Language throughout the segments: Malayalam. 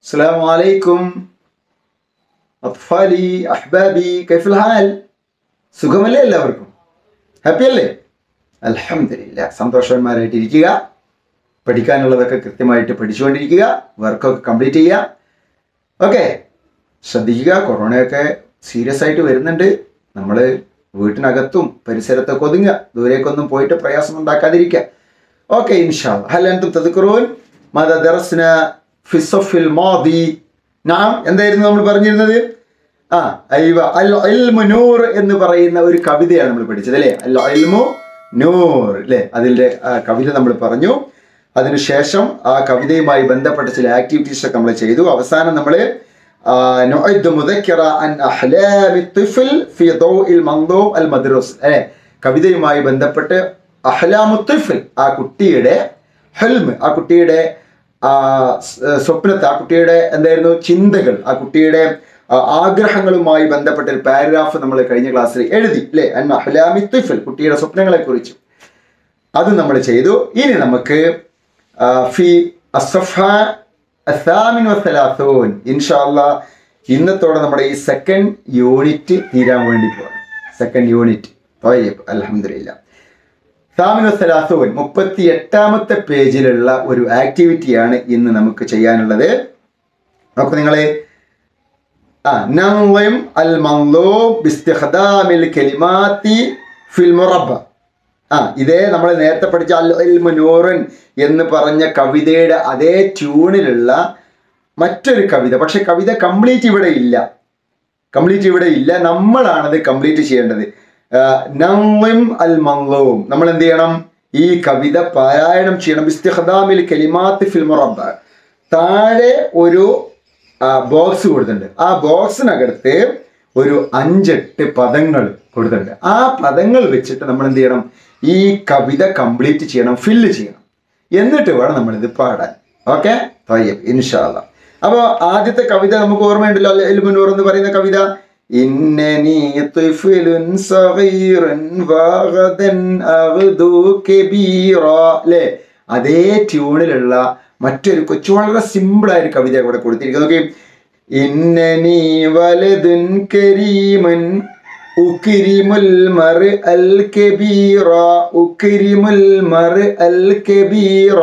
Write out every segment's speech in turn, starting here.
السلام عليكم أطفالي أحبابي كيف الحال സുഖമല്ലേ എല്ലാവർക്കും ഹാപ്പി അല്ലേ അലഹമില്ല സന്തോഷവാന്മാരായിട്ട് ഇരിക്കുക പഠിക്കാനുള്ളതൊക്കെ കൃത്യമായിട്ട് പഠിച്ചുകൊണ്ടിരിക്കുക വർക്കൊക്കെ കംപ്ലീറ്റ് ചെയ്യുക ഓക്കെ ശ്രദ്ധിക്കുക കൊറോണയൊക്കെ സീരിയസ് ആയിട്ട് വരുന്നുണ്ട് നമ്മൾ വീട്ടിനകത്തും പരിസരത്തൊക്കെ ഒതുങ്ങുക ദൂരേക്കൊന്നും പോയിട്ട് പ്രയാസം ഉണ്ടാക്കാതിരിക്കുക ഓക്കെ ഇൻഷാ ഹൽ അൻതും തദ്കുറൂൻ മദ ദറസ്ന ഫി സഫിൽ മാദി നാം എന്തായിരുന്നു നമ്മൾ പറഞ്ഞിരുന്നത് ആ അയ്വ അൽ ഇൽമു നൂർ എന്ന് പറയുന്ന ഒരു കവിതയാണ് നമ്മൾ പഠിച്ചത് അല്ലേ അൽ ഇൽമു നൂർ അല്ലേ അതിൻ്റെ ആ കവിത നമ്മൾ പറഞ്ഞു അതിനുശേഷം ആ കവിതയുമായി ബന്ധപ്പെട്ട ചില ആക്ടിവിറ്റീസ് ഒക്കെ നമ്മൾ ചെയ്തു അവസാനം നമ്മൾ نعد مذكرة عن أحلام الطفل في ضوء المنظوم المدروس അല്ലേ കവിതയുമായി ബന്ധപ്പെട്ട് അഹ്ലാമുത്തിഫിൽ ആ കുട്ടിയുടെ ഹെൽമ് ആ കുട്ടിയുടെ ആ സ്- സ്വപ്നത്തെ ആ കുട്ടിയുടെ എന്തായിരുന്നു ചിന്തകൾ ആ കുട്ടിയുടെ ആ, ആഗ്രഹങ്ങളുമായി ബന്ധപ്പെട്ട ഒരു പാരഗ്രാഫ് നമ്മൾ കഴിഞ്ഞ ക്ലാസ്സിൽ എഴുതി അല്ലേ അൻ അഹ്ലാമിത്തിഫിൽ കുട്ടിയുടെ സ്വപ്നങ്ങളെ കുറിച്ച് അത് നമ്മൾ ചെയ്തു ഇനി നമുക്ക് ആ, ഫി അസഫ അസാമിൻ വസ്സലാസൂൻ ഇൻഷാല്ല ഇന്നത്തോടെ നമ്മുടെ ഈ സെക്കൻഡ് യൂണിറ്റ് തീരാൻ വേണ്ടി പോവാണ് സെക്കൻഡ് യൂണിറ്റ് അലഹമില്ല സാമിനു സലാസൂൻ മുപ്പത്തി എട്ടാമത്തെ പേജിലുള്ള ഒരു ആക്ടിവിറ്റിയാണ് ഇന്ന് നമുക്ക് ചെയ്യാനുള്ളത് അപ്പോൾ നിങ്ങളെ ആ നളിം അൽ മൻലൂബ് ബിസ്തിഖ്ദാമിൽ കലിമാത്തി ഫിൽ മുറബ്ബ ആ ഇതേ നമ്മൾ നേരത്തെ പഠിച്ച അൽ ഇൽമു നൂറുൻ എന്ന് പറഞ്ഞ കവിതയുടെ അതേ ട്യൂണിലുള്ള മറ്റൊരു കവിത പക്ഷെ കവിത കംപ്ലീറ്റ് ഇവിടെ ഇല്ല കംപ്ലീറ്റ് ഇവിടെ ഇല്ല നമ്മളാണത് കംപ്ലീറ്റ് ചെയ്യേണ്ടത് ആ, നളിം അൽ മൻലൂം നമ്മൾ എന്ത് ചെയ്യണം ഈ കവിത പാരായണം ചെയ്യണം ഇസ്തിഖ്ദാമിൽ കലിമാത്ത് ഫിൽ മുറബ്ബ താഴെ ഒരു ബോക്സ് കൊടുത്തിട്ടുണ്ട് ആ ബോക്സിനകത്ത് ഒരു അഞ്ചെട്ട് പദങ്ങൾ കൊടുത്തിട്ടുണ്ട് ആ പദങ്ങൾ വെച്ചിട്ട് നമ്മൾ എന്ത് ചെയ്യണം ഈ കവിത കംപ്ലീറ്റ് ചെയ്യണം ഫില്ല് ചെയ്യണം എന്നിട്ട് വേണം നമ്മളിത് പാടാൻ ഓക്കെ തയ്യബ് ഇൻഷാല്ല അപ്പോൾ ആദ്യത്തെ കവിത നമുക്ക് ഓർമ്മയുണ്ടല്ലോ അല്ലെ എൽമുനൂർ എന്ന് പറയുന്ന കവിത ഇന്നനി طفل صغير وغدا أغدو كبيرا ല്ലേ അതേ ട്യൂണിലുള്ള മറ്റൊരു കൊച്ചു വളരെ സിമ്പിൾ ആയ ഒരു കവിത ഇവിടെ കൊടുത്തിരിക്കുന്നത് നോക്കി ഇന്നനി വലതുൻ കരീമൻ ഉക്രിമുൽ മർ അൽ കബീറ ഉക്രിമുൽ മർ അൽ കബീറ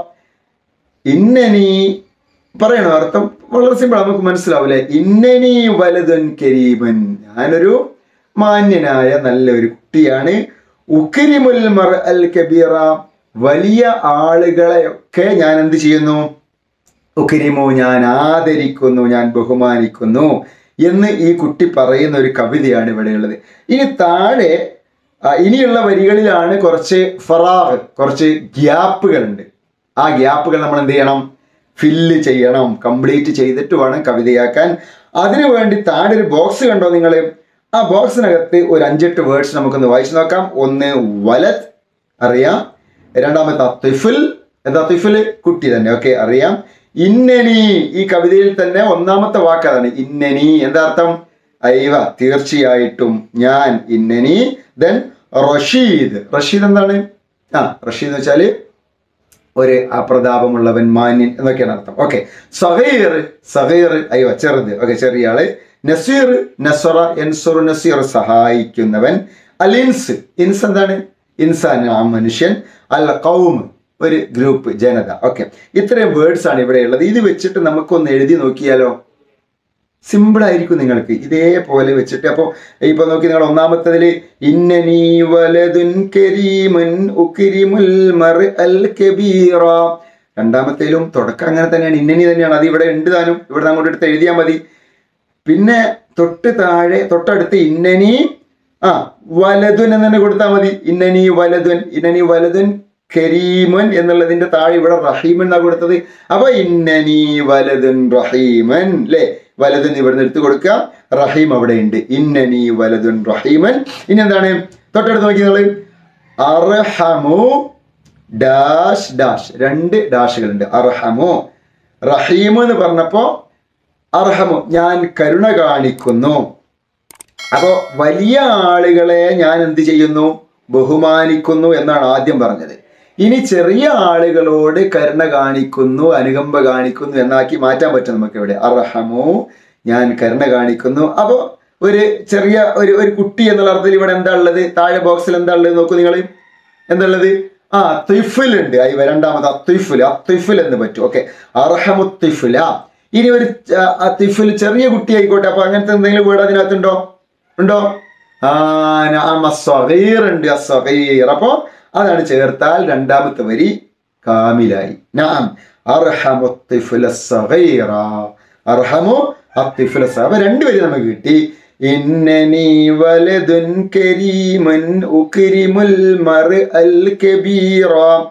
ഇന്നനി പറയണോ അർത്ഥം വളരെ സിമ്പിൾ നമുക്ക് മനസ്സിലാവില്ലേ ഇന്നനി വലതുൻ കരീമൻ ഞാനൊരു മാന്യനായ നല്ലൊരു കുട്ടിയാണ് ഉക്രിമുൽ മർ അൽ കബീറ വലിയ ആളുകളെയൊക്കെ ഞാൻ എന്ത് ചെയ്യുന്നു ഉക്രിമു ഞാൻ ആദരിക്കുന്നു ഞാൻ ബഹുമാനിക്കുന്നു എന്ന് ഈ കുട്ടി പറയുന്ന ഒരു കവിതയാണ് ഇവിടെയുള്ളത് ഇനി താഴെ ആ, ഇനിയുള്ള വരികളിലാണ് കുറച്ച് ഫറാഹ് കുറച്ച് ഗ്യാപ്പുകളുണ്ട് ആ ഗ്യാപ്പുകൾ നമ്മൾ എന്ത് ചെയ്യണം ഫില്ല് ചെയ്യണം കംപ്ലീറ്റ് ചെയ്തിട്ട് വേണം കവിതയാക്കാൻ അതിനു വേണ്ടി താഴെ ഒരു ബോക്സ് കണ്ടോ നിങ്ങൾ ആ ബോക്സിനകത്ത് ഒരു അഞ്ചെട്ട് വേർഡ്സ് നമുക്കൊന്ന് വായിച്ചു നോക്കാം ഒന്ന് വലത് അറിയാം രണ്ടാമത്തെ തിഫിൽ എന്താ തിഫിൽ കുട്ടി തന്നെ ഓക്കെ അറിയാം ഇന്നനി ഈ കവിതയിൽ തന്നെ ഒന്നാമത്തെ വാക്ക് അതാണ് ഇന്നനി എന്താ അർത്ഥം അയവ തീർച്ചയായിട്ടും ഞാൻ ഇന്നനി ദെൻ റഷീദ് റഷീദ് എന്താണ് ആ റഷീദ് എന്ന് വെച്ചാല് ഒരു അപ്രതാപമുള്ളവൻ മാന്യൻ എന്നൊക്കെയാണ് അർത്ഥം ഓക്കെ സഹീർ സഹീർ അയ്യോ ചെറുത് ഓക്കെ ചെറിയ ആള് നസീർ നസറ എൻസുർ നസീർ സഹായിക്കുന്നവൻ അൽ ഇൻസ് ഇൻസ് എന്താണ് ഇൻസാൻ ആ മനുഷ്യൻ അൽ കൗം ഒരു ഗ്രൂപ്പ് ജനത ഓക്കെ ഇത്രയും വേർഡ്സ് ആണ് ഇവിടെ ഉള്ളത് ഇത് വെച്ചിട്ട് നമുക്കൊന്ന് എഴുതി നോക്കിയാലോ സിമ്പിൾ ആയിരിക്കും നിങ്ങൾക്ക് ഇതേപോലെ വെച്ചിട്ട് അപ്പോൾ ഇപ്പൊ നോക്കി നിങ്ങൾ ഒന്നാമത്തതിൽ ഇന്നനീ വലതുൻ കരീമൻ ഉക്രിമുൽ മർ അൽ കബീറ രണ്ടാമത്തേലും തുടക്കം അങ്ങനെ തന്നെയാണ് ഇന്നനി തന്നെയാണ് അത് ഇവിടെ ഉണ്ട് താനും ഇവിടെ അങ്ങോട്ട് എടുത്ത് എഴുതിയാൽ മതി പിന്നെ തൊട്ട് താഴെ തൊട്ടടുത്ത് ഇന്നനി ആ വലതുൻ എന്ന് തന്നെ കൊടുത്താൽ മതി ഇന്നനി വലതുൻ ഇന്നനി വലതുൻ കരീമൻ എന്നുള്ളതിന്റെ താഴെ ഇവിടെ റഹീമൻ എന്നാ കൊടുത്തത് അപ്പൊ ഇന്നനി വലതുൻ റഹീമൻ അല്ലേ വലതുൻ ഇവിടുന്ന് എടുത്തു കൊടുക്കുക റഹീം അവിടെ ഉണ്ട് ഇന്നനി വലതുൻ റഹീമൻ ഇനി എന്താണ് തൊട്ടടുത്ത് നോക്കി നിങ്ങൾ അർഹമു ഡാഷ് ഡാഷ് രണ്ട് ഡാഷുകളുണ്ട് അർഹമു റഹീം എന്ന് പറഞ്ഞപ്പോ അർഹമു ഞാൻ കരുണ കാണിക്കുന്നു അപ്പോ വലിയ ആളുകളെ ഞാൻ എന്ത് ചെയ്യുന്നു ബഹുമാനിക്കുന്നു എന്നാണ് ആദ്യം പറഞ്ഞത് ഇനി ചെറിയ ആളുകളോട് കരുണ കാണിക്കുന്നു അനുകമ്പ കാണിക്കുന്നു എന്നാക്കി മാറ്റാൻ പറ്റും നമുക്ക് ഇവിടെ അർഹമു ഞാൻ കരുണ കാണിക്കുന്നു അപ്പോൾ ഒരു ചെറിയ ഒരു ഒരു കുട്ടി എന്നുള്ള അർത്ഥത്തിൽ ഇവിടെ എന്താ ഉള്ളത് താഴെ ബോക്സിൽ എന്താ ഉള്ളത് നോക്കൂ നിങ്ങൾ എന്താ ഉള്ളത് ആ തിഫിൽ ഉണ്ട് ഈ രണ്ടാമത് അത്തിഫിൽ അത്തിഫിൽ എന്ന് പറ്റും ഓക്കെ അർഹമുത്തിഫില ഇനി ഒരു തിഫിൽ ചെറിയ കുട്ടി ആയിക്കോട്ടെ അപ്പൊ അങ്ങനത്തെ എന്തെങ്കിലും വീട് അതിനകത്തുണ്ടോ ഉണ്ടോ ആ നഅം അസ്സഗീർ ഉണ്ട് അസ്സഗീർ അപ്പോ അതാണ് ചേർത്താൽ രണ്ടാമത്തെ വരി കാമിലായി നഅം അർഹമു الطفل الصغير അർഹമു الطفل الصغير അപ്പൊ രണ്ട് വരി നമുക്ക് കിട്ടി ഇന്നനി വലതുൻ കരീമൻ ഉക്രിമുൽ മർഅൽ കബീറ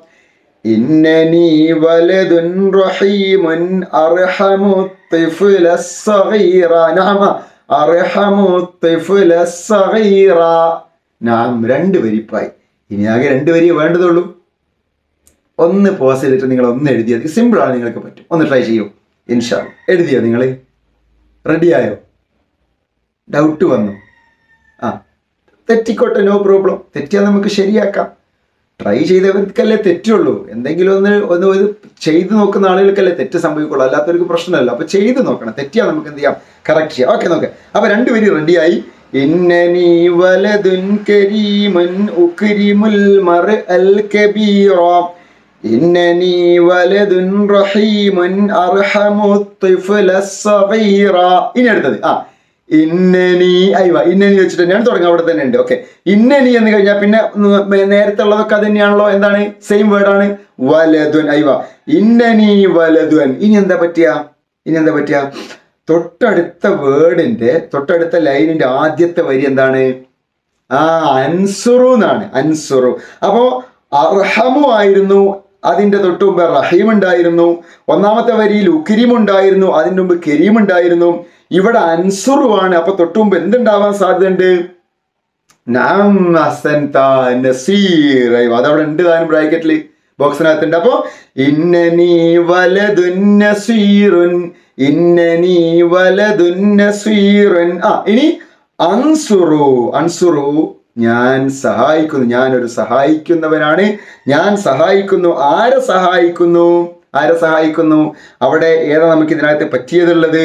إنني ولد رحيم أرحم الطفل الصغير نعم أرحم الطفل الصغير നാം രണ്ട് വരിപ്പായി ഇനി ആകെ രണ്ട് വരിയെ വേണ്ടതുള്ളൂ ഒന്ന് പോസ് ചെയ്തിട്ട് നിങ്ങൾ ഒന്ന് എഴുതിയത് സിമ്പിളാണ് നിങ്ങൾക്ക് പറ്റും ഒന്ന് ട്രൈ ചെയ്യൂ ഇൻഷാ എഴുതിയോ നിങ്ങൾ റെഡിയായോ ഡൗട്ട് വന്നു ആ തെറ്റിക്കോട്ടെ നോ പ്രോബ്ലം തെറ്റിയാൽ നമുക്ക് ശരിയാക്കാം ട്രൈ ചെയ്തവർക്കല്ലേ തെറ്റുള്ളൂ എന്തെങ്കിലും ഒന്ന് ഒന്ന് ഒരു ചെയ്ത് നോക്കുന്ന ആളുകൾക്കല്ലേ തെറ്റ് സംഭവിക്കുള്ളൂ അല്ലാത്തവർക്ക് പ്രശ്നമല്ല അപ്പൊ ചെയ്ത് നോക്കണം തെറ്റിയാൽ നമുക്ക് എന്ത് ചെയ്യാം കറക്റ്റ് ചെയ്യാം ഓക്കെ നോക്കെ അപ്പൊ രണ്ടുപേരും റെഡിയായി ഇന്നനി വലതുൻ കരീമൻ ഉക്രിമുൽ മർ അൽ കബീറ إنني ولد رحيم أرحم الطفل الصغير ഇനി അടുത്തത് ആ ഇന്നനി അയ്യ ഇന്നനി വെച്ചിട്ട് തന്നെയാണ് തുടങ്ങുക അവിടെ തന്നെ ഉണ്ട് ഓക്കെ ഇന്നനി എന്ന് കഴിഞ്ഞാൽ പിന്നെ ഉം, നേരത്തെ ഉള്ളതൊക്കെ അത് തന്നെയാണല്ലോ എന്താണ് സെയിം വേർഡാണ് വലതുൻ അയ്യ ഇന്നനി വലതുൻ ഇനി എന്താ പറ്റിയ ഇനി എന്താ പറ്റിയ തൊട്ടടുത്ത വേർഡിന്റെ തൊട്ടടുത്ത ലൈനിന്റെ ആദ്യത്തെ വരി എന്താണ് ആ അൻസുറു എന്നാണ് അൻസുറു അപ്പോ അർഹമു ആയിരുന്നു അതിന്റെ തൊട്ട് മുമ്പ് റഹീം ഉണ്ടായിരുന്നു ഒന്നാമത്തെ വരിയിൽ ഉക്കിരിം ഉണ്ടായിരുന്നു അതിന്റെ മുമ്പ് കരീം ഉണ്ടായിരുന്നു ഇവിടെ അൻസുറു ആണ് അപ്പൊ തൊട്ട് മുമ്പ് എന്തുണ്ടാവാൻ സാധ്യതയുണ്ട് നാം അസൻത നസീർ അയ്യോ, അതവിടെ ഉണ്ട് താനും ബ്രാക്കറ്റിൽ ബോക്സിനകത്തുണ്ട് അപ്പോ ഇന്നനി വലതുൻ നസീറുൻ ഇന്നനി വലതുൻ നസീറുൻ ആ ഇനി അൻസുറു അൻസുറു ഞാൻ സഹായിക്കുന്നു ഞാൻ ഒരു സഹായിക്കുന്നവനാണ് ഞാൻ സഹായിക്കുന്നു ആരെ സഹായിക്കുന്നു ആരെ സഹായിക്കുന്നു അവിടെ ഏതാ നമുക്ക് ഇതിനകത്ത് പറ്റിയതുള്ളത്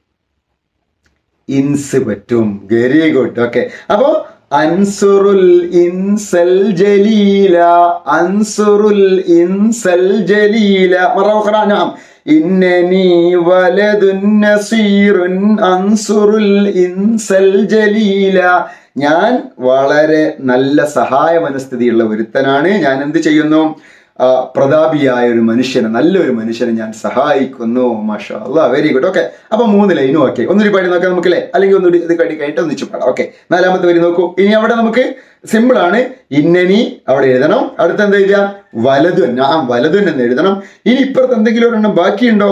ഇൻസ് പറ്റും വെരി ഗുഡ് ഓക്കെ അപ്പോ അൻസുറുൽ ഇൻസൽ ജലീല അൻസുറുൽ ഇൻസൽ ജലീല മറവഖറ നാം ഇന്നനി വലതുൻ നസീറുൻ അൻസുറുൽ ഇൻസൽ ജലീല ഞാൻ വളരെ നല്ല സഹായ മനസ്ഥിതിയുള്ള ഒരുത്തനാണ് ഞാൻ എന്ത് ചെയ്യുന്നു ആ, പ്രതാപിയായ ഒരു മനുഷ്യനെ നല്ലൊരു മനുഷ്യനെ ഞാൻ സഹായിക്കുന്നു മാഷാ അല്ലാ വെരി ഗുഡ് ഓക്കെ അപ്പൊ മൂന്ന് ലൈനും ഓക്കെ ഒന്നൊരു പാടി നോക്കാം നമുക്കല്ലേ അല്ലെങ്കിൽ ഒന്നുകൂടി ഇത് കടി കഴിഞ്ഞിട്ട് ഒന്നിച്ചു പാടാം ഓക്കെ നാലാമത്തെ വരി നോക്കൂ ഇനി അവിടെ നമുക്ക് സിമ്പിൾ ആണ് ഇന്നനി അവിടെ എഴുതണം അടുത്ത എന്താ എഴുതുക വലതുൻ ആ വലതുൻ എന്ന് എഴുതണം ഇനി ഇപ്പുറത്ത് എന്തെങ്കിലും ഒരെണ്ണം ബാക്കിയുണ്ടോ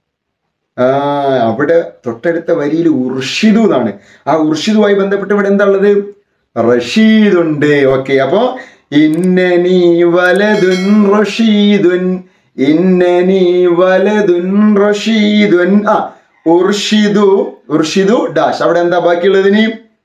ആ അവിടെ തൊട്ടടുത്ത വരിയിൽ ഉർഷിദു എന്നാണ് ആ ഉർഷിദുമായി ബന്ധപ്പെട്ട് ഇവിടെ എന്താ ഉള്ളത് റഷീദുണ്ട് ഓക്കെ അപ്പോ ഇന്നനി വലതുൻ റഷീദുൻ ഇന്നനി വലതുൻ റഷീദുൻ ആ ഉർഷിദു ഉർഷിദു ഡാഷ് അവിടെ എന്താ ബാക്കിയുള്ളതിന്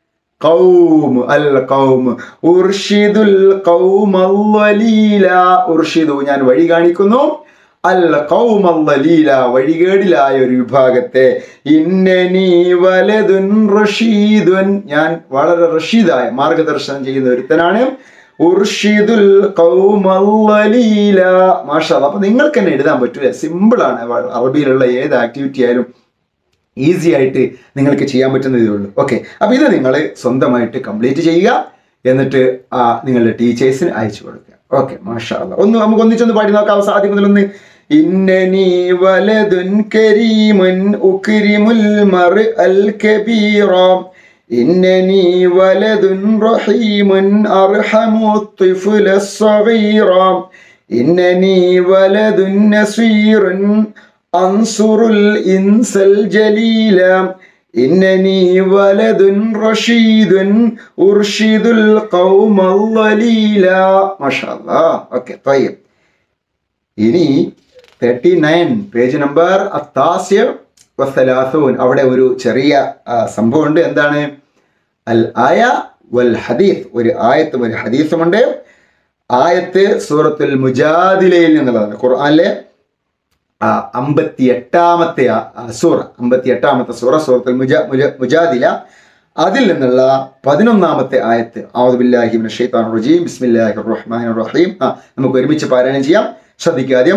കൗം അൽ കൗം ഉർഷിദുൽ കൗം അല്ലലീല ഉർഷിദു ഞാൻ വഴി കാണിക്കുന്നു അൽ കൗം അല്ലലീല വഴികേടിലായ ഒരു വിഭാഗത്തെ ഇന്നനി വലതുൻ റഷീദുൻ ഞാൻ വളരെ റഷീദായ മാർഗദർശനം ചെയ്യുന്ന ഒരുത്തനാണ് ഉർഷിദുൽ കൗം അല്ലലീല മാഷാ അപ്പൊ നിങ്ങൾക്ക് തന്നെ എഴുതാൻ പറ്റൂല സിമ്പിൾ ആണ് അറബിയിലുള്ള ഏത് ആക്ടിവിറ്റി ആയാലും ഈസി ആയിട്ട് നിങ്ങൾക്ക് ചെയ്യാൻ പറ്റുന്ന ഇതേ ഉള്ളൂ ഓക്കെ അപ്പൊ ഇത് നിങ്ങൾ സ്വന്തമായിട്ട് കംപ്ലീറ്റ് ചെയ്യുക എന്നിട്ട് ആ നിങ്ങളുടെ ടീച്ചേഴ്സിന് അയച്ചു കൊടുക്കുക ഓക്കെ മാഷാ അല്ലാ. ഒന്ന് നമുക്ക് ഒന്നിച്ചൊന്ന് പാടി നോക്കാം ആദ്യം മുതലൊന്ന് ഇന്നനി വലതുൻ കരീമുൻ ഉക്രിമുൽ മർ അൽ കബീറ إنني ولد رحيم أرحم الطفل الصغير إنني ولد نصير أنصر الإنس الجليل إنني ولد رشيد أرشد القوم الضليل ما شاء الله أوكي طيب ഇനി തേർട്ടി നയൻ പേജ് നമ്പർ അത്താസ്യ വസ്സലാസൂൻ അവിടെ ഒരു ചെറിയ ആ, സംഭവമുണ്ട് എന്താണ് അൽ ആയ വൽ ഹദീസ് ഒരു ആയത്തും ഒരു ഹദീസുമുണ്ട് ആയത്ത് സൂറത്തുൽ മുജാദിലയിൽ നിന്നുള്ളതാണ് ഖുർആനിലെ ആ, അമ്പത്തി എട്ടാമത്തെ ആ- ആ സൂറ അമ്പത്തി എട്ടാമത്തെ സൂറ സൂറത്തുൽ മുജ മുജ- മുജാദില അതിൽ നിന്നുള്ള പതിനൊന്നാമത്തെ ആയത്ത് ആവുബില്ലാഹി മിനശ് ശൈത്താനിർ റജീം ബിസ്മില്ലാഹിർ റഹ്മാനിർ റഹീം ആ നമുക്ക് ഒരുമിച്ച് പാരായണം ചെയ്യാം ശ്രദ്ധിക്കുക ആദ്യം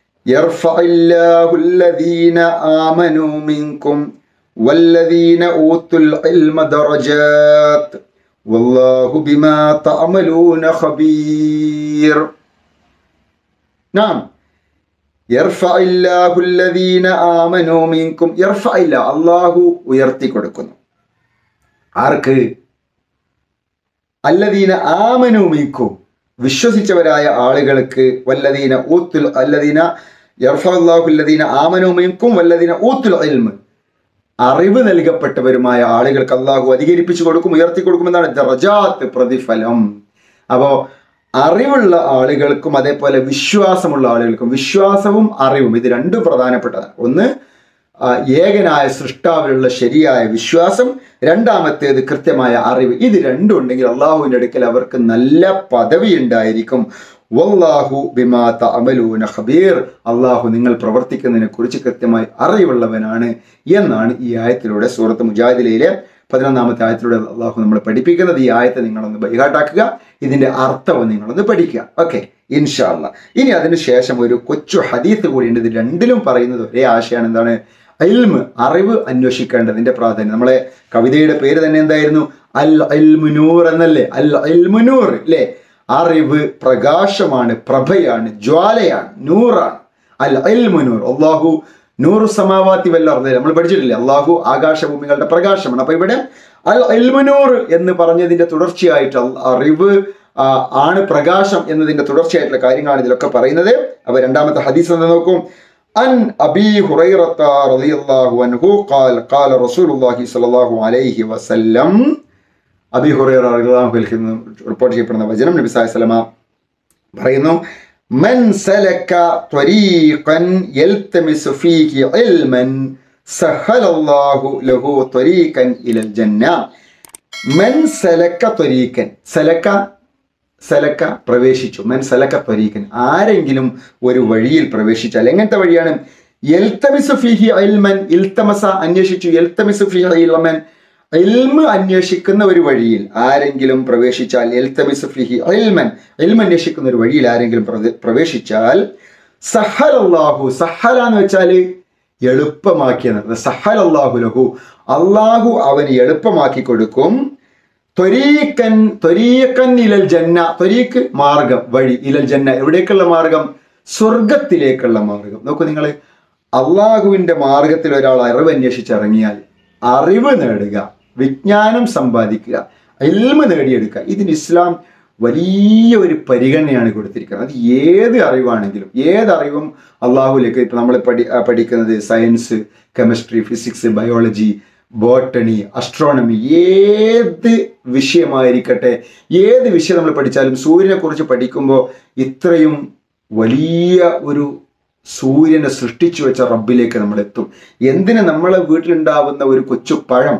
യർഫഇല്ലാഹു الذين آمنوا منكم والذين أوتوا العلم درجات والله بما تعملون خبير نعم يرفع الله الذين آمنوا منكم يرفع الله അള്ളാഹു ഉയർത്തി കൊടുക്കുന്നു ആർക്ക് അല്ലദീന ആമനു മീക്കും വിശ്വസിച്ചവരായ ആളുകൾക്ക് വല്ലദീന ഊത്തുൽ അല്ലദീന യർഫഅല്ലാഹു അല്ലദീന ആമനു മീക്കും വല്ലദീന ഊത്തുൽ ഇൽമ് അറിവ് നൽകപ്പെട്ടവരുമായ ആളുകൾക്ക് അള്ളാഹു അധികരിപ്പിച്ചു കൊടുക്കും ഉയർത്തി കൊടുക്കും എന്നാണ് ദറജാത്ത് പ്രതിഫലം അപ്പോ അറിവുള്ള ആളുകൾക്കും അതേപോലെ വിശ്വാസമുള്ള ആളുകൾക്കും വിശ്വാസവും അറിവും ഇത് രണ്ടും പ്രധാനപ്പെട്ടതാണ് ഒന്ന് ആ, ഏകനായ സൃഷ്ടാവിലുള്ള ശരിയായ വിശ്വാസം രണ്ടാമത്തേത് കൃത്യമായ അറിവ് ഇത് രണ്ടും ഉണ്ടെങ്കിൽ അള്ളാഹുവിൻ്റെ അടുക്കൽ അവർക്ക് നല്ല പദവി ഉണ്ടായിരിക്കും വല്ലാഹു ബിമാ തഅമലൂന ഖബീർ അള്ളാഹു നിങ്ങൾ പ്രവർത്തിക്കുന്നതിനെ കുറിച്ച് കൃത്യമായി അറിവുള്ളവനാണ് എന്നാണ് ഈ ആയത്തിലൂടെ സൂറത്ത് മുജാദിലയിലെ പതിനൊന്നാമത്തെ ആയത്തിലൂടെ അള്ളാഹു നമ്മളെ പഠിപ്പിക്കുന്നത് ഈ ആയത്തെ നിങ്ങളൊന്ന് ബൈഹാട്ടാക്കുക ഇതിന്റെ അർത്ഥവും നിങ്ങളൊന്ന് പഠിക്കുക ഓക്കെ ഇൻഷാല്ല ഇനി അതിന് ശേഷം ഒരു കൊച്ചു ഹദീത്ത് കൂടിയുണ്ട് ഇത് രണ്ടിലും പറയുന്നത് ഒരേ ആശയമാണ് എന്താണ് അൽമ് അറിവ് അന്വേഷിക്കേണ്ടതിന്റെ പ്രാധാന്യം നമ്മളെ കവിതയുടെ പേര് തന്നെ എന്തായിരുന്നു അൽ അൽമുനൂർ എന്നല്ലേ അൽ അൽമുനൂർ അല്ലേ അറിവ് പ്രകാശമാണ് പ്രഭയാണ് ജ്വാലയാണ് നൂറാണ് അൽ അൽമുനൂർ അള്ളാഹു നൂറു സമാവാത്തി വല്ലർദ് നമ്മൾ പഠിച്ചിട്ടില്ലേ അള്ളാഹു ആകാശഭൂമികളുടെ പ്രകാശമാണ് അപ്പൊ ഇവിടെ അൽ അൽമുനൂർ എന്ന് പറഞ്ഞതിന്റെ തുടർച്ചയായിട്ട് അൽ- അറിവ് ആ, ആണ് പ്രകാശം എന്നതിന്റെ തുടർച്ചയായിട്ടുള്ള കാര്യങ്ങളാണ് ഇതിലൊക്കെ പറയുന്നത് അപ്പൊ രണ്ടാമത്തെ ഹദീസ് എന്ന് നോക്കും അൻ അബി ഹുറൈറത്ത റളിയല്ലാഹു അൻഹു ഖാൽ ഖാല റസൂലുള്ളാഹി സ്വല്ലല്ലാഹു അലൈഹി വസല്ലം അബി ഹുറൈറ റളിയല്ലാഹു അൻഹു നിന്ന് റിപ്പോർട്ട് ചെയ്യപ്പെടുന്ന വചനം നബി സല്ലല്ലാഹു അലൈഹി വസല്ലമ പറയുന്നു മൻ സലക ത്വരീഖൻ യൽതമിസു ഫീഹി ഇൽമൻ സഹലല്ലാഹു ലഹു ത്വരീഖൻ ഇലൽ ജന്ന മൻ സലക ത്വരീഖൻ സലക സലക്ക പ്രവേശിച്ചു മൻ സലക്ക ത്വരീഖൻ ആരെങ്കിലും ഒരു വഴിയിൽ പ്രവേശിച്ചാൽ എങ്ങനത്തെ വഴിയാണ് എൽത്തമിസു ഫിഹി ഇൽമൻ ഇൽത്തമസ അന്വേഷിച്ചു എൽത്തമിസു ഫിഹി ഇൽമൻ ഇൽമ് അന്വേഷിക്കുന്ന ഒരു വഴിയിൽ ആരെങ്കിലും പ്രവേശിച്ചാൽ എൽത്തമിസു ഫിഹി ഇൽമൻ ഇൽമ അന്വേഷിക്കുന്ന ഒരു വഴിയിൽ ആരെങ്കിലും പ്രവേ- പ്രവേശിച്ചാൽ സഹലല്ലാഹു സഹല എന്ന് വെച്ചാല് എളുപ്പമാക്കിയത് സഹൽ അള്ളാഹു ലഹു അള്ളാഹു അവന് എളുപ്പമാക്കി കൊടുക്കും ത്വരീക്കൻ ത്വരീക്കൻ ഇലൽ ജന്ന ത്വരീക്ക് മാർഗം വഴി ഇലൽ ജന്ന എവിടേക്കുള്ള മാർഗം സ്വർഗത്തിലേക്കുള്ള മാർഗം നോക്കൂ നിങ്ങൾ അള്ളാഹുവിന്റെ മാർഗത്തിൽ ഒരാൾ അറിവ് അന്വേഷിച്ചിറങ്ങിയാൽ അറിവ് നേടുക വിജ്ഞാനം സമ്പാദിക്കുക എൽമ നേടിയെടുക്കുക ഇതിന് ഇസ്ലാം വലിയ ഒരു പരിഗണനയാണ് കൊടുത്തിരിക്കുന്നത് അത് ഏത് അറിവാണെങ്കിലും ഏത് അറിവും അള്ളാഹുലേക്ക് ഇപ്പം നമ്മൾ പഠി ആ, പഠിക്കുന്നത് science chemistry physics biology botany astronomy ഏത് വിഷയമായിരിക്കട്ടെ ഏത് വിഷയം നമ്മൾ പഠിച്ചാലും സൂര്യനെ കുറിച്ച് പഠിക്കുമ്പോൾ ഇത്രയും വലിയ ഒരു സൂര്യനെ സൃഷ്ടിച്ചു വെച്ച റബ്ബിലേക്ക് നമ്മൾ എത്തും എന്തിന് നമ്മളെ വീട്ടിലുണ്ടാവുന്ന ഒരു കൊച്ചു പഴം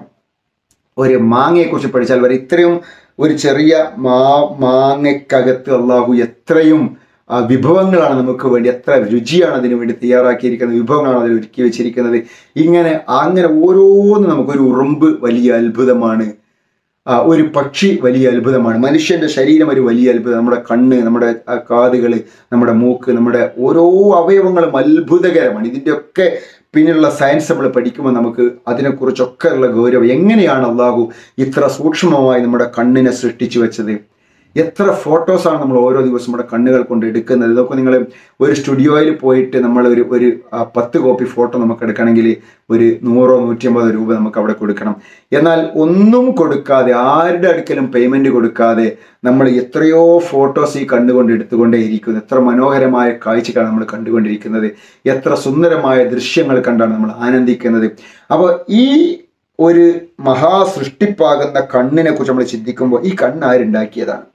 ഒരു മാങ്ങയെക്കുറിച്ച് പഠിച്ചാൽ വരെ ഇത്രയും ഒരു ചെറിയ മാ മാങ്ങയ്ക്കകത്ത് അള്ളാഹു എത്രയും ആ, വിഭവങ്ങളാണ് നമുക്ക് വേണ്ടി എത്ര രുചിയാണ് അതിനു വേണ്ടി തയ്യാറാക്കിയിരിക്കുന്നത് വിഭവങ്ങളാണ് അതിൽ ഒരുക്കി വെച്ചിരിക്കുന്നത് ഇങ്ങനെ അങ്ങനെ ഓരോന്നും നമുക്കൊരു ഉറുമ്പ് വലിയ അത്ഭുതമാണ് ആ, ഒരു പക്ഷി വലിയ അത്ഭുതമാണ് മനുഷ്യന്റെ ശരീരം ഒരു വലിയ അത്ഭുതം നമ്മുടെ കണ്ണ് നമ്മുടെ കാതുകൾ നമ്മുടെ മൂക്ക് നമ്മുടെ ഓരോ അവയവങ്ങളും അത്ഭുതകരമാണ് ഇതിൻ്റെയൊക്കെ പിന്നിലുള്ള സയൻസ് നമ്മൾ പഠിക്കുമ്പോൾ നമുക്ക് അതിനെക്കുറിച്ചൊക്കെ ഉള്ള ഗൗരവം എങ്ങനെയാണ് അള്ളാഹു ഇത്ര സൂക്ഷ്മമായി നമ്മുടെ കണ്ണിനെ സൃഷ്ടിച്ചു വെച്ചത് എത്ര ഫോട്ടോസാണ് നമ്മൾ ഓരോ ദിവസവും നമ്മുടെ കണ്ണുകൾ കൊണ്ട് എടുക്കുന്നത് ഇതൊക്കെ നിങ്ങൾ ഒരു സ്റ്റുഡിയോയിൽ പോയിട്ട് നമ്മൾ ഒരു ഒരു ആ, പത്ത് കോപ്പി ഫോട്ടോ നമുക്ക് എടുക്കണമെങ്കിൽ ഒരു നൂറോ നൂറ്റിയമ്പതോ രൂപ നമുക്ക് അവിടെ കൊടുക്കണം എന്നാൽ ഒന്നും കൊടുക്കാതെ ആരുടെ അടുക്കലും പേയ്മെന്റ് കൊടുക്കാതെ നമ്മൾ എത്രയോ ഫോട്ടോസ് ഈ കണ്ടുകൊണ്ട് എടുത്തുകൊണ്ടേയിരിക്കുന്നു എത്ര മനോഹരമായ കാഴ്ചകളാണ് നമ്മൾ കണ്ടുകൊണ്ടിരിക്കുന്നത് എത്ര സുന്ദരമായ ദൃശ്യങ്ങൾ കണ്ടാണ് നമ്മൾ ആനന്ദിക്കുന്നത് അപ്പോൾ ഈ ഒരു മഹാസൃഷ്ടിപ്പാകുന്ന കണ്ണിനെ കുറിച്ച് നമ്മൾ ചിന്തിക്കുമ്പോൾ ഈ കണ്ണ് ആരുണ്ടാക്കിയതാണ്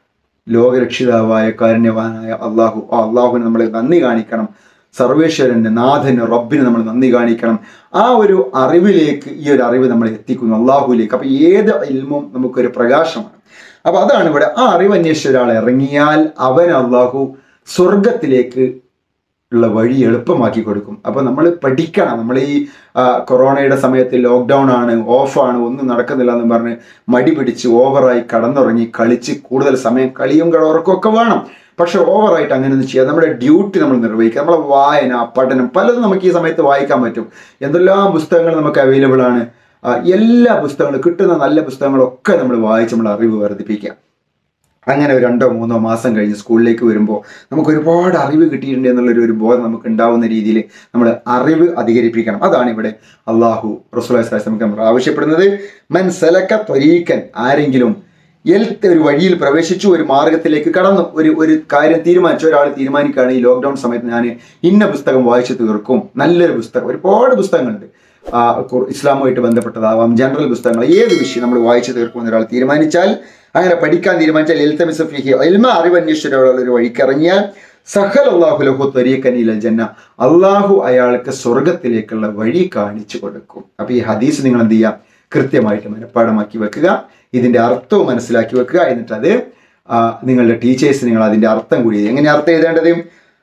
ലോകരക്ഷിതാവായ കാരുണ്യവാനായ അള്ളാഹു ആ അള്ളാഹുവിന് നമ്മൾ നന്ദി കാണിക്കണം സർവേശ്വരന് നാഥന് റബ്ബിന് നമ്മൾ നന്ദി കാണിക്കണം ആ ഒരു അറിവിലേക്ക് ഈ ഒരു അറിവ് നമ്മൾ എത്തിക്കുന്നു അള്ളാഹുവിലേക്ക് അപ്പൊ ഏത് ഇൽമും നമുക്കൊരു പ്രകാശമാണ് അപ്പൊ അതാണ് ഇവിടെ ആ അറിവ് അന്വേഷിച്ച ഒരാൾ ഇറങ്ങിയാൽ അവൻ അള്ളാഹു സ്വർഗത്തിലേക്ക് ഉള്ള വഴി എളുപ്പമാക്കി കൊടുക്കും അപ്പൊ നമ്മൾ പഠിക്കണം നമ്മൾ ഈ ആ, കൊറോണയുടെ സമയത്ത് ലോക്ക്ഡൗൺ ആണ് ഓഫാണ് ഒന്നും നടക്കുന്നില്ല എന്ന് പറഞ്ഞ് മടി പിടിച്ച് ഓവറായി കടന്നുറങ്ങി കളിച്ച് കൂടുതൽ സമയം കളിയും കടuറക്കവും ഒക്കെ വേണം പക്ഷെ ഓവറായിട്ട് അങ്ങനെ ഒന്നും ചെയ്യാം നമ്മുടെ ഡ്യൂട്ടി നമ്മൾ നിർവഹിക്കുക നമ്മളെ വായന പഠനം പലതും നമുക്ക് ഈ സമയത്ത് വായിക്കാൻ പറ്റും എന്തെല്ലാം പുസ്തകങ്ങൾ നമുക്ക് അവൈലബിൾ ആണ് ആ, എല്ലാ പുസ്തകങ്ങളും കിട്ടുന്ന നല്ല പുസ്തകങ്ങളൊക്കെ നമ്മൾ വായിച്ച് നമ്മൾ അറിവ് വർദ്ധിപ്പിക്കുക അങ്ങനെ ഒരു രണ്ടോ മൂന്നോ മാസം കഴിഞ്ഞ് സ്കൂളിലേക്ക് വരുമ്പോൾ നമുക്ക് ഒരുപാട് അറിവ് കിട്ടിയിട്ടുണ്ട് എന്നുള്ളൊരു ഒരു ബോധം നമുക്ക് ഉണ്ടാവുന്ന രീതിയിൽ നമ്മൾ അറിവ് അധികരിപ്പിക്കണം അതാണ് ഇവിടെ അള്ളാഹു റസൂലി നമുക്ക് നമ്മൾ ആവശ്യപ്പെടുന്നത് മൻ സലക്ക ത്വരീക്കൻ ആരെങ്കിലും എൽത്ത് ഒരു വഴിയിൽ പ്രവേശിച്ചു ഒരു മാർഗത്തിലേക്ക് കടന്നു ഒരു ഒരു കാര്യം തീരുമാനിച്ചു ഒരാൾ തീരുമാനിക്കുകയാണ് ഈ ലോക്ക്ഡൗൺ സമയത്ത് ഞാൻ ഇന്ന പുസ്തകം വായിച്ചു തീർക്കും നല്ലൊരു പുസ്തകം ഒരുപാട് പുസ്തകങ്ങളുണ്ട് ആ, ഖുർ- ഇസ്ലാമുമായിട്ട് ബന്ധപ്പെട്ടതാവാം ജനറൽ പുസ്തകങ്ങൾ ഏത് വിഷയം നമ്മൾ വായിച്ചു തീർക്കുമെന്ന് ഒരാൾ തീരുമാനിച്ചാൽ അങ്ങനെ പഠിക്കാൻ തീരുമാനിച്ചാൽ എൽത്തമിസ് ഫിഹി എൽമ അറിവ് അന്വേഷിച്ചിട്ടുള്ള ഒരു വഴിക്കിറങ്ങിയാൽ സഹൽ അള്ളാഹു ലഹു ത്വരീഖനിൽ ജന്ന അള്ളാഹു അയാൾക്ക് സ്വർഗത്തിലേക്കുള്ള വഴി കാണിച്ചു കൊടുക്കും അപ്പൊ ഈ ഹദീസ് നിങ്ങൾ എന്ത് ചെയ്യാം കൃത്യമായിട്ട് മനഃപ്പാടമാക്കി വെക്കുക ഇതിന്റെ അർത്ഥവും മനസ്സിലാക്കി വെക്കുക എന്നിട്ട് അത് ആ, നിങ്ങളുടെ ടീച്ചേഴ്സ് നിങ്ങൾ അതിന്റെ അർത്ഥം കൂടി എഴുതി. എങ്ങനെ അർത്ഥം എഴുതേണ്ടത്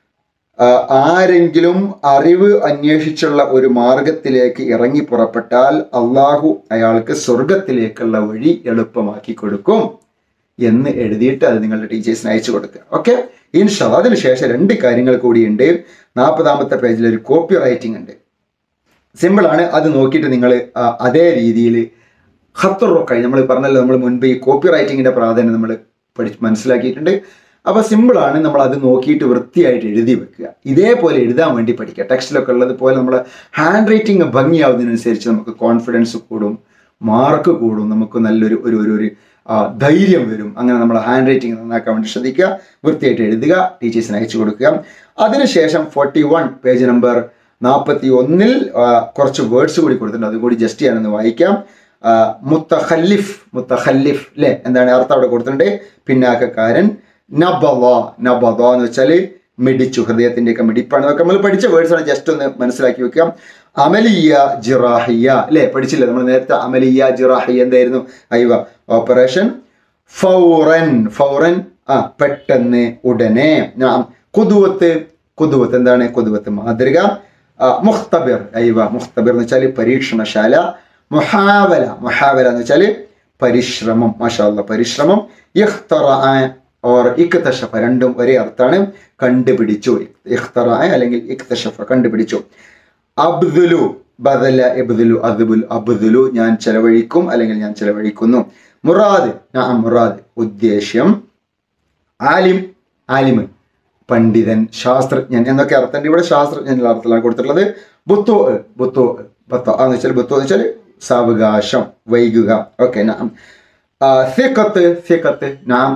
ആ, ആരെങ്കിലും അറിവ് അന്വേഷിച്ചുള്ള ഒരു മാർഗത്തിലേക്ക് ഇറങ്ങി പുറപ്പെട്ടാൽ അള്ളാഹു അയാൾക്ക് സ്വർഗത്തിലേക്കുള്ള വഴി എളുപ്പമാക്കി കൊടുക്കും എന്ന് എഴുതിയിട്ട് അത് നിങ്ങളുടെ ടീച്ചേഴ്സിന് അയച്ചു കൊടുക്കുക ഓക്കെ ഇൻഷാ അതിനുശേഷം രണ്ട് കാര്യങ്ങൾ കൂടിയുണ്ട് നാൽപ്പതാമത്തെ പേജിൽ ഒരു കോപ്പി റൈറ്റിംഗ് ഉണ്ട് സിമ്പിളാണ് അത് നോക്കിയിട്ട് നിങ്ങൾ അതേ രീതിയിൽ ഹത്തുറൊക്കായി നമ്മൾ പറഞ്ഞല്ലോ നമ്മൾ മുൻപ് ഈ കോപ്പി റൈറ്റിങ്ങിന്റെ പ്രാധാന്യം നമ്മൾ പഠിച്ച് മനസ്സിലാക്കിയിട്ടുണ്ട് അപ്പോൾ സിമ്പിളാണ് നമ്മൾ അത് നോക്കിയിട്ട് വൃത്തിയായിട്ട് എഴുതി വെക്കുക ഇതേപോലെ എഴുതാൻ വേണ്ടി പഠിക്കുക ടെക്സ്റ്റിലൊക്കെ ഉള്ളത് പോലെ നമ്മൾ ഹാൻഡ് റൈറ്റിംഗ് ഭംഗിയാവുന്നതിനനുസരിച്ച് നമുക്ക് കോൺഫിഡൻസ് കൂടും മാർക്ക് കൂടും നമുക്ക് നല്ലൊരു ഒരു ഒരു ഒരു ആ, ധൈര്യം വരും അങ്ങനെ നമ്മൾ ഹാൻഡ് റൈറ്റിംഗ് നന്നാക്കാൻ വേണ്ടി ശ്രദ്ധിക്കുക വൃത്തിയായിട്ട് എഴുതുക ടീച്ചേഴ്സിന് അയച്ചു കൊടുക്കുക അതിനുശേഷം ഫോർട്ടി വൺ പേജ് നമ്പർ നാൽപ്പത്തി ഒന്നിൽ കുറച്ച് വേർഡ്സ് കൂടി കൊടുത്തിട്ടുണ്ട് അതും കൂടി ജസ്റ്റ് ഞാനൊന്ന് വായിക്കാം ആ, മുത്തഖല്ലിഫ് മുത്തഖല്ലിഫ് അല്ലേ എന്താണ് അർത്ഥം അവിടെ കൊടുത്തിട്ടുണ്ട് പിന്നാക്കക്കാരൻ നബല നബല എന്ന് വെച്ചാൽ മിടിച്ചു ഹൃദയത്തിന്റെ ഒക്കെ മിടിപ്പാണ് അതൊക്കെ നമ്മൾ പഠിച്ച വേർഡ്സ് ആണ് ജസ്റ്റ് ഒന്ന് മനസ്സിലാക്കി വെക്കുക അമലിയ ജിറാഹിയ അല്ലേ പഠിച്ചില്ലേ നമ്മൾ നേരത്തെ അമലിയ ജിറാഹിയ എന്തായിരുന്നു അയ്യ ഓപ്പറേഷൻ ഫൗറൻ ഫൗറൻ ആ പെട്ടെന്ന് ഉടനെ നാം കുതുവത്ത് കുതുവത്ത് എന്താണ് കുതുവത്ത് മാതൃക ആ, മുഖ്തബിർ അയ്യവ മുഖ്തബിർ എന്ന് വെച്ചാൽ പരീക്ഷണശാല മുഹാവല മുഹാവല എന്ന് വെച്ചാൽ പരിശ്രമം മാഷാല്ല പരിശ്രമം ഇഖ്തറ ഓർ ഇക്തഷഫ രണ്ടും ഒരേ അർത്ഥാണ് കണ്ടുപിടിച്ചു ഇഖ്തറ അല്ലെങ്കിൽ ഇക്തഷഫ കണ്ടുപിടിച്ചു അബ്ദുലു ബദല എബ്ദുലു അദ്ബുൽ അബ്ദുലു ഞാൻ ചെലവഴിക്കും അല്ലെങ്കിൽ ഞാൻ ചെലവഴിക്കുന്നു മുറാദ് ആ മുറാദ് ഉദ്ദേശ്യം ആലിം ആലിമ് പണ്ഡിതൻ ശാസ്ത്രജ്ഞൻ എന്നൊക്കെ അർത്ഥം ഇവിടെ ശാസ്ത്രജ്ഞൻ എന്നുള്ള അർത്ഥത്തിലാണ് കൊടുത്തിട്ടുള്ളത് ബുത്തോ ബുത്തോ ബത്തോ എന്ന് വെച്ചാൽ ബുത്തോ എന്ന് വെച്ചാൽ സാവകാശം വൈകുക ഓക്കെ നാം സിക്കത്ത് സിക്കത്ത് നാം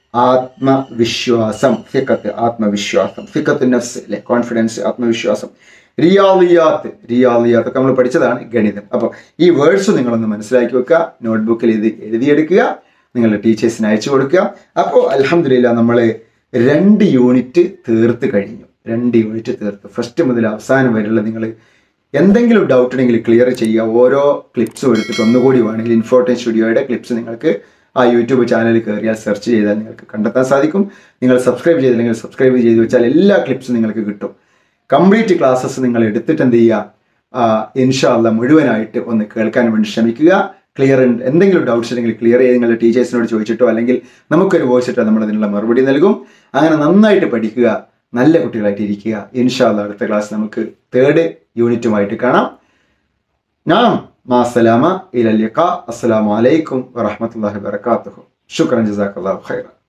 ആത്മവിശ്വാസം ഫിക്കത്ത് ആത്മവിശ്വാസം ഫിക്കത്ത് നഫ്സ് അല്ലെ കോൺഫിഡൻസ് ആത്മവിശ്വാസം റിയാലിയാത്ത് റിയാലിയാത്ത് ഒക്കെ നമ്മൾ പഠിച്ചതാണ് ഗണിതം അപ്പോൾ ഈ വേർഡ്സ് നിങ്ങളൊന്ന് മനസ്സിലാക്കി വെക്കുക നോട്ട്ബുക്കിൽ ഇത് എഴുതിയെടുക്കുക നിങ്ങളുടെ ടീച്ചേഴ്സിന് അയച്ചു കൊടുക്കുക അപ്പോൾ അലഹമില്ല നമ്മൾ രണ്ട് യൂണിറ്റ് തീർത്ത് കഴിഞ്ഞു രണ്ട് യൂണിറ്റ് തീർത്ത് ഫസ്റ്റ് മുതൽ അവസാനം വരെയുള്ള നിങ്ങൾ എന്തെങ്കിലും ഡൗട്ട് ഉണ്ടെങ്കിൽ ക്ലിയർ ചെയ്യുക ഓരോ ക്ലിപ്സും എടുത്തിട്ട് ഒന്നുകൂടി വേണമെങ്കിൽ ഇൻഫോർട്ടൈൻ സ്റ്റുഡിയോയുടെ ക്ലിപ്സ് നിങ്ങൾക്ക് ആ യൂട്യൂബ് ചാനലിൽ കയറിയാൽ സെർച്ച് ചെയ്താൽ നിങ്ങൾക്ക് കണ്ടെത്താൻ സാധിക്കും നിങ്ങൾ സബ്സ്ക്രൈബ് ചെയ്തില്ലെങ്കിൽ സബ്സ്ക്രൈബ് ചെയ്ത് വെച്ചാൽ എല്ലാ ക്ലിപ്സും നിങ്ങൾക്ക് കിട്ടും കംപ്ലീറ്റ് ക്ലാസ്സസ് നിങ്ങൾ എടുത്തിട്ട് എന്ത് ചെയ്യുക ഇൻഷാല്ല മുഴുവനായിട്ട് ഒന്ന് കേൾക്കാൻ വേണ്ടി ശ്രമിക്കുക ക്ലിയർ എന്തെങ്കിലും ഡൗട്ട്സ് ഉണ്ടെങ്കിൽ ക്ലിയർ ചെയ്ത് നിങ്ങളുടെ ടീച്ചേഴ്സിനോട് ചോദിച്ചിട്ടോ അല്ലെങ്കിൽ നമുക്കൊരു വോയിസ് ഇട്ടോ നമ്മൾ അതിനുള്ള മറുപടി നൽകും അങ്ങനെ നന്നായിട്ട് പഠിക്കുക നല്ല കുട്ടികളായിട്ട് ഇരിക്കുക ഇൻഷാല്ല അടുത്ത ക്ലാസ് നമുക്ക് തേർഡ് യൂണിറ്റുമായിട്ട് കാണാം നാം മാസലാമ ഇലല്യക്ക അസ്സലാമു അലൈക്കും വറഹമത്തല്ലാഹി വബർക്കാത്തുഹു ശുക്രൻ ജസാഖല്ലാഹു ഖൈറ